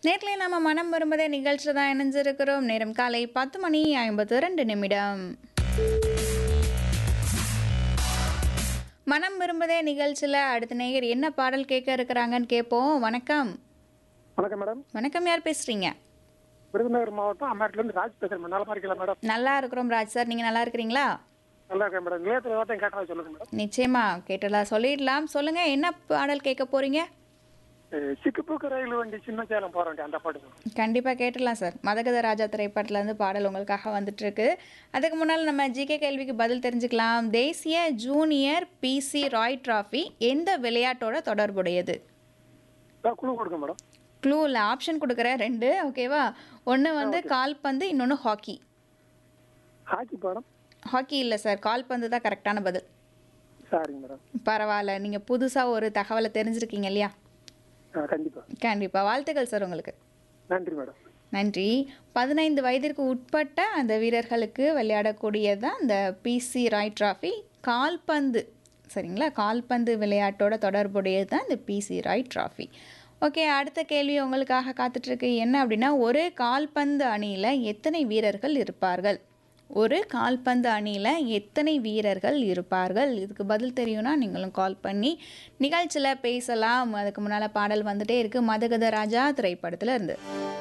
நேர்களை நம்ம மனம் வரும்பதே நிகழ்ச்சியில் தான் இணைஞ்சிருக்கிறோம் நேரம் காலை பத்து மணி ஐம்பத்து ரெண்டு நிமிடம் மனம் விரும்புதே நிகழ்ச்சியில் அடுத்த நேயர் என்ன பாடல் கேட்க இருக்கிறாங்கன்னு கேட்போம் வணக்கம் வணக்கம் மேடம் வணக்கம் யார் பேசுறீங்க விருதுநகர் மாவட்டம் அம்மாட்டிலேருந்து ராஜ் பேசுகிறேன் மேடம் நல்லா இருக்கீங்களா மேடம் நல்லா இருக்கிறோம் ராஜ் சார் நீங்கள் நல்லா இருக்கிறீங்களா நல்லா இருக்கேன் மேடம் நிலையத்தில் வார்த்தையும் கேட்டதா சொல்லுங்க மேடம் நிச்சயமா கேட்டலாம் சொல்லிடலாம் சொல்லுங்க என்ன பாடல் கேட்க போறீங்க அஹ் சிக்குப்புக்கு ரயில் வண்டி சின்ன சேலம் போக வேண்டிய அந்த பாட்டு மேடம் கண்டிப்பாக கேட்டுடலாம் சார் மதகத ராஜா திரைப்படத்துல இருந்து பாடல் உங்களுக்காக வந்துட்டு இருக்கு அதுக்கு முன்னால் நம்ம ஜிகே கேள்விக்கு பதில் தெரிஞ்சுக்கலாம் தேசிய ஜூனியர் பிசி ராய் டிராஃபி எந்த விளையாட்டோட தொடர்புடையது அதான் குழு கொடுங்க மேடம் க்ளூவில் ஆப்ஷன் கொடுக்குறேன் ரெண்டு ஓகேவா ஒன்று வந்து கால்பந்து இன்னொன்று ஹாக்கி ஹாக்கி பாடம் ஹாக்கி இல்லை சார் கால்பந்து தான் கரெக்டான பதில் சரிங்க மேடம் பரவாயில்ல நீங்கள் புதுசாக ஒரு தகவலை தெரிஞ்சிருக்கீங்க இல்லையா ஆ கண்டிப்பாக கண்டிப்பாக வாழ்த்துக்கள் சார் உங்களுக்கு நன்றி மேடம் நன்றி பதினைந்து வயதிற்கு உட்பட்ட அந்த வீரர்களுக்கு விளையாடக்கூடியதான் இந்த பிசி ராய் டிராஃபி கால்பந்து சரிங்களா கால்பந்து விளையாட்டோட தொடர்புடையது தான் இந்த பிசி ராய் டிராஃபி ஓகே அடுத்த கேள்வி உங்களுக்காக காத்துட்ருக்கு என்ன அப்படின்னா ஒரு கால்பந்து அணியில் எத்தனை வீரர்கள் இருப்பார்கள் ஒரு கால்பந்து அணியில் எத்தனை வீரர்கள் இருப்பார்கள் இதுக்கு பதில் தெரியும்னா நீங்களும் கால் பண்ணி நிகழ்ச்சியில் பேசலாம் அதுக்கு முன்னால் பாடல் வந்துட்டே இருக்குது மதகத ராஜா திரைப்படத்தில் இருந்து